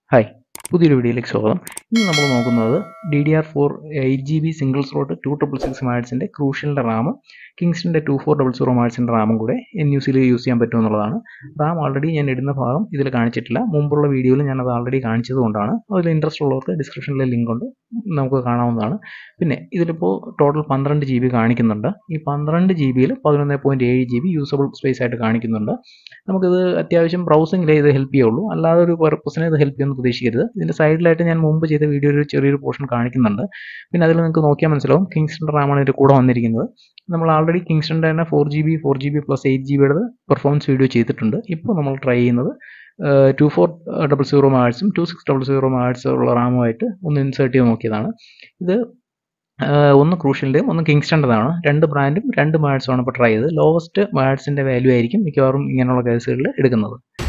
hi പുതിയൊരു വീഡിയോയിലേക്ക് സ്വാഗതം ഇന്ന് നമ്മൾ നോക്കുന്നത് D D R four eight G B single slot two triple six മാഡ്സിൻ്റെ ക്രൂഷ്യലിൻ്റെ റാമും കിങ്സിൻ്റെ ടു ഫോർ ഡബിൾ സീറോ മാഡ്സിൻ്റെ റാമും കൂടെ എൻ യു സിയിൽ യൂസ് ചെയ്യാൻ പറ്റും എന്നുള്ളതാണ് റാം ഓൾറെഡി ഞാൻ ഇടുന്ന ഭാഗം ഇതിൽ കാണിച്ചിട്ടില്ല മുമ്പുള്ള വീഡിയോയിൽ ഞാൻ അത് ഓൾറെഡി കാണിച്ചതുകൊണ്ടാണ് അതിൽ ഇൻട്രസ്റ്റ് ഉള്ളവർക്ക് ഡിസ്ക്രിപ്ഷനിലെ ലിങ്ക് ഉണ്ട് നമുക്ക് കാണാവുന്നതാണ് പിന്നെ ഇതിലിപ്പോൾ ടോട്ടൽ പന്ത്രണ്ട് ജി ബി കാണിക്കുന്നുണ്ട് ഈ പന്ത്രണ്ട് ജി ബിയിൽ പതിനൊന്ന് പോയിൻറ്റ് ഏഴ് ജി ബി യൂസബിൾ സ്പേസ് ആയിട്ട് കാണിക്കുന്നുണ്ട് നമുക്കിത് അത്യാവശ്യം ബ്രൗസിങ്ങിലേ ഇത് ഹെൽപ്പ് ചെയ്യുള്ളൂ അല്ലാതെ ഒരു പർപ്പസിനെ ഇത് ഹെൽപ്പ് ചെയ്യുമെന്ന് പ്രതീക്ഷിക്കരുത് ഇതിൻ്റെ സൈഡിലായിട്ട് ഞാൻ മുമ്പ് ചെയ്ത വീഡിയോയിൽ ഒരു ചെറിയൊരു പോർഷൻ കാണിക്കുന്നുണ്ട് പിന്നെ അതിൽ നിങ്ങൾക്ക് നോക്കിയാൽ മനസ്സിലാവും കിങ്സ്റ്റൺ റാമാണ് ഇതിൻ്റെ കൂടെ വന്നിരിക്കുന്നത് നമ്മൾ ആൾറെഡി കിങ്സ്റ്റണിൻ്റെ തന്നെ four G B four G B plus eight G ബിയുടെ പെർഫോമൻസ് വീഡിയോ ചെയ്തിട്ടുണ്ട് ഇപ്പോൾ നമ്മൾ ട്രൈ ചെയ്യുന്നത് ടു ഫോർ ഡബിൾ സീറോ മാഴ്സും ടു സിക്സ് ഡബിൾ സീറോ മാഴ്സ് ഉള്ള റാമുമായിട്ട് ഒന്ന് ഇൻസേർട്ട് ചെയ്ത് നോക്കിയതാണ് ഇത് ഒന്ന് ക്രൂഷ്യലിൻ്റെയും ഒന്ന് കിങ്സ്റ്റണിൻ്റെതാണ് രണ്ട് ബ്രാൻഡും രണ്ട് മാഡ്സുമാണ് ഇപ്പോൾ ട്രൈ ചെയ്തത് ലോവസ്റ്റ് മാഡ്സിൻ്റെ വാല്യൂ ആയിരിക്കും മിക്കവാറും ഇങ്ങനെയുള്ള കേസുകളിൽ എടുക്കുന്നത്